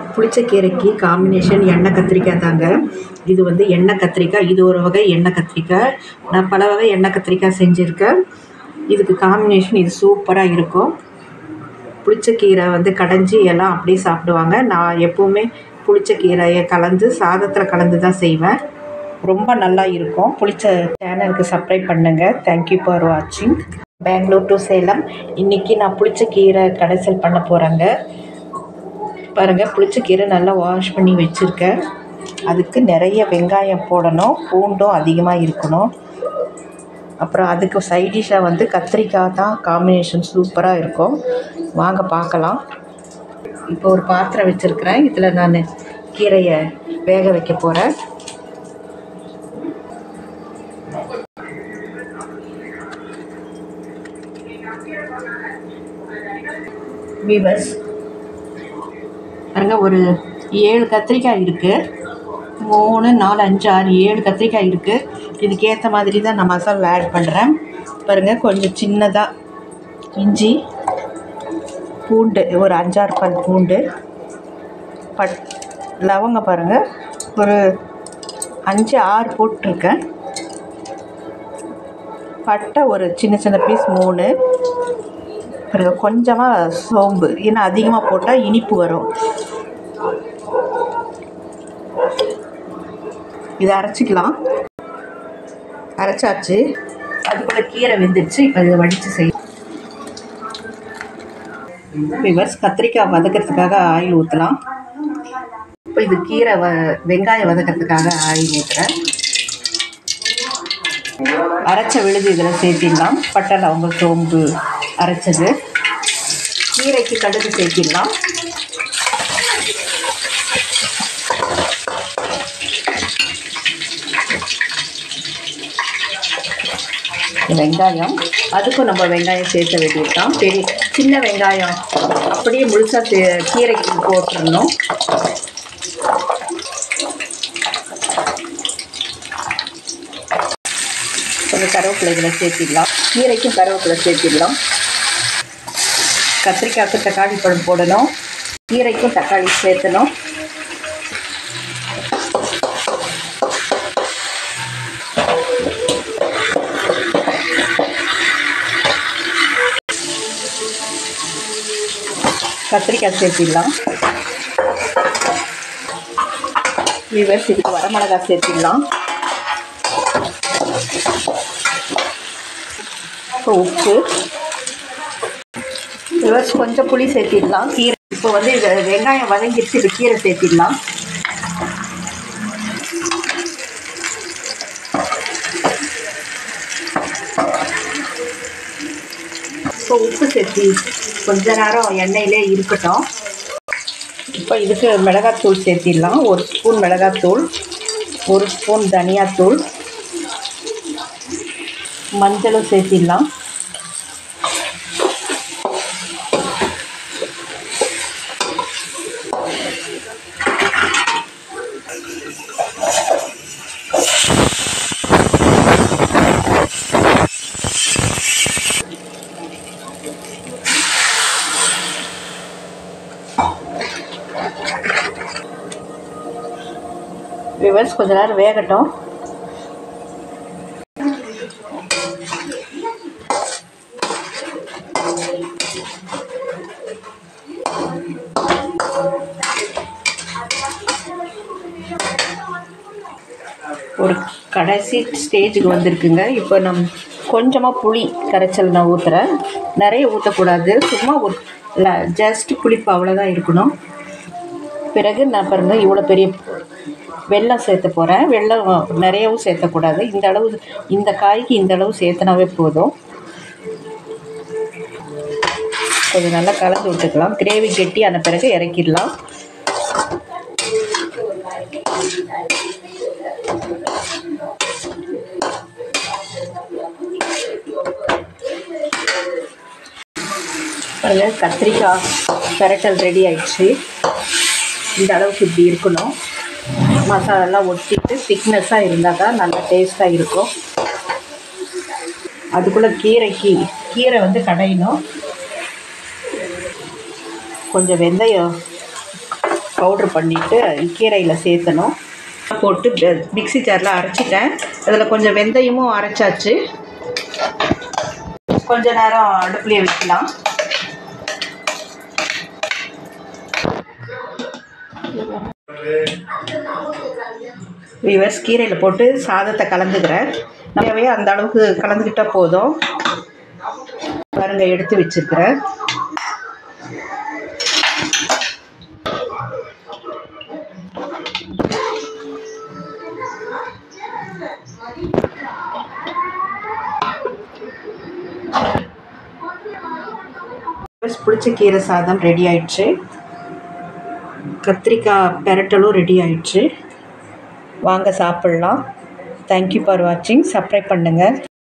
புளிச்சக்கீரைக்கு combination எண்ணெய் கத்திரிக்காய் தாங்க இது வந்து எண்ணெய் கத்திரிக்காய் இது ஒரு வகை எண்ணெய் கத்திரிக்காய் நான் பல வகை எண்ணெய் கத்திரிக்காய் செஞ்சுருக்கேன் இதுக்கு காம்பினேஷன் இது சூப்பராக இருக்கும் புளிச்சக்கீரை வந்து கடைஞ்சி எல்லாம் அப்படியே சாப்பிடுவாங்க நான் எப்போவுமே புளிச்சக்கீரையை கலந்து சாதத்தில் கலந்து தான் செய்வேன் ரொம்ப நல்லா இருக்கும் புளிச்ச சேனலுக்கு சப்ஸ்கிரைப் பண்ணுங்கள் தேங்க்யூ ஃபார் வாட்சிங் பெங்களூர் டு சேலம் இன்றைக்கி நான் புளிச்சக்கீரை கடைசல் பண்ண போகிறேங்க பாருங்கள் புளிச்சக்கீரை நல்லா வாஷ் பண்ணி வச்சுருக்கேன் அதுக்கு நிறைய வெங்காயம் போடணும் பூண்டும் அதிகமாக இருக்கணும் அப்புறம் அதுக்கு சைடிஷாக வந்து கத்திரிக்காய் தான் காம்பினேஷன் சூப்பராக இருக்கும் வாங்க பார்க்கலாம் இப்போ ஒரு பாத்திரம் வச்சுருக்கிறேன் இதில் நான் கீரையை வேக வைக்க போகிறேன் வீவர்ஸ் பாருங்க ஒரு ஏழு கத்திரிக்காய் இருக்குது மூணு நாலு அஞ்சு ஆறு ஏழு கத்திரிக்காய் இருக்குது இதுக்கு ஏற்ற மாதிரி தான் நான் மசாலா ஆட் பண்ணுறேன் பாருங்கள் கொஞ்சம் சின்னதாக இஞ்சி பூண்டு ஒரு அஞ்சாறு பல் பூண்டு பட் லவங்க பாருங்கள் ஒரு அஞ்சு ஆறு போட்டிருக்கேன் பட்டை ஒரு சின்ன சின்ன பீஸ் மூணு பிறகு கொஞ்சமாக சோம்பு ஏன்னா அதிகமாக போட்டால் இனிப்பு வரும் இதை அரைச்சிக்கலாம் அரைச்சாச்சு அதுக்குள்ளே கீரை வெந்துடுச்சு இப்போ இதை வடித்து செய்ய விவர்ஸ் கத்திரிக்காய் வதக்கிறதுக்காக ஆயில் ஊற்றலாம் இப்போ இது கீரை வ வெங்காயம் வதக்கிறதுக்காக ஆயில் ஊற்றுறேன் அரைச்ச விழுது இதில் சேர்த்திடலாம் பட்டை லவங்க சோம்பு அரைச்சது கீரைக்கு கடுகு சேர்த்திடலாம் வெங்காயம் அதுக்கும் நம்ம வெங்காயம் சேர்த்த வேண்டியதுதான் பெரிய சின்ன வெங்காயம் அப்படியே முழுசாக சே கீரைக்கு போட்டுடணும் கொஞ்சம் கருவேப்பிலை இதில் சேர்த்திடலாம் கீரைக்கும் கருவேப்பிலை சேர்த்திடலாம் கத்திரிக்காய்க்கு தக்காளி பழம் போடணும் கீரைக்கும் தக்காளி சேர்த்தணும் கத்திரிக்காய் சேர்த்திடலாம் விவர்ஸ் இதுக்கு வரமிளகாய் சேர்த்திடலாம் இப்போ உப்பு விவர்ஸ் கொஞ்சம் புளி சேர்த்திடலாம் கீரை இப்போ வந்து இது வெங்காயம் வதங்கிடுச்சு இது கீரை சேர்த்திடலாம் இப்போ உப்பு சேர்த்தி கொஞ்ச நேரம் எண்ணெயிலே இருக்கட்டும் இப்போ இதுக்கு மிளகாத்தூள் சேர்த்திடலாம் ஒரு ஸ்பூன் மிளகாத்தூள் ஒரு ஸ்பூன் தனியாத்தூள் மஞ்சளும் சேர்த்திடலாம் விவர்ஸ் கொஞ்ச நேரம் வேகட்டும் ஒரு கடைசி ஸ்டேஜுக்கு வந்திருக்குங்க இப்போ நம் கொஞ்சமாக புளி கரைச்சல் நான் ஊற்றுறேன் நிறைய ஊற்றக்கூடாது சும்மா ஒரு ஜஸ்ட் புளிப்பு அவ்வளோதான் இருக்கணும் பிறகு நான் பாருங்கள் இவ்வளோ பெரிய வெல்லம் சேர்த்த போகிறேன் வெல்லம் நிறையவும் சேர்த்தக்கூடாது இந்த அளவு இந்த காய்க்கு இந்த அளவு சேர்த்தனாவே போதும் கொஞ்சம் நல்லா கலந்து விட்டுக்கலாம் கிரேவி கெட்டி ஆன பிறகு இறக்கிடலாம் பாருங்க கத்திரிக்காய் பெரட்டல் ரெடி ஆயிடுச்சு இந்த அளவுக்கு இப்படி இருக்கணும் மசாலாலாம் ஒட்டிட்டு திக்னஸ்ஸாக இருந்தால் தான் நல்லா டேஸ்ட்டாக இருக்கும் அதுக்குள்ளே கீரைக்கு கீரை வந்து கடையணும் கொஞ்சம் வெந்தயம் பவுட்ரு பண்ணிவிட்டு கீரையில் சேர்த்தணும் போட்டு பெ- மிக்ஸி ஜாரில் அரைச்சிட்டேன் அதில் கொஞ்சம் வெந்தயமும் அரைச்சாச்சு கொஞ்ச நேரம் அடுப்புலேயே வைக்கலாம் வீவர்ஸ் கீரையில் போட்டு சாதத்தை கலந்துக்கிறேன் நிறையவே அந்த அளவுக்கு கலந்துக்கிட்டால் போதும் பாருங்க எடுத்து வச்சிருக்கிறேன் பிடிச்ச கீரை சாதம் ரெடி ஆயிடுச்சு கத்திரிக்காய் பெரட்டலும் ரெடி ஆயிடுச்சு வாங்க சாப்பிட்லாம் தேங்க்யூ ஃபார் வாட்சிங் சப்ஸ்கிரைப் பண்ணுங்கள்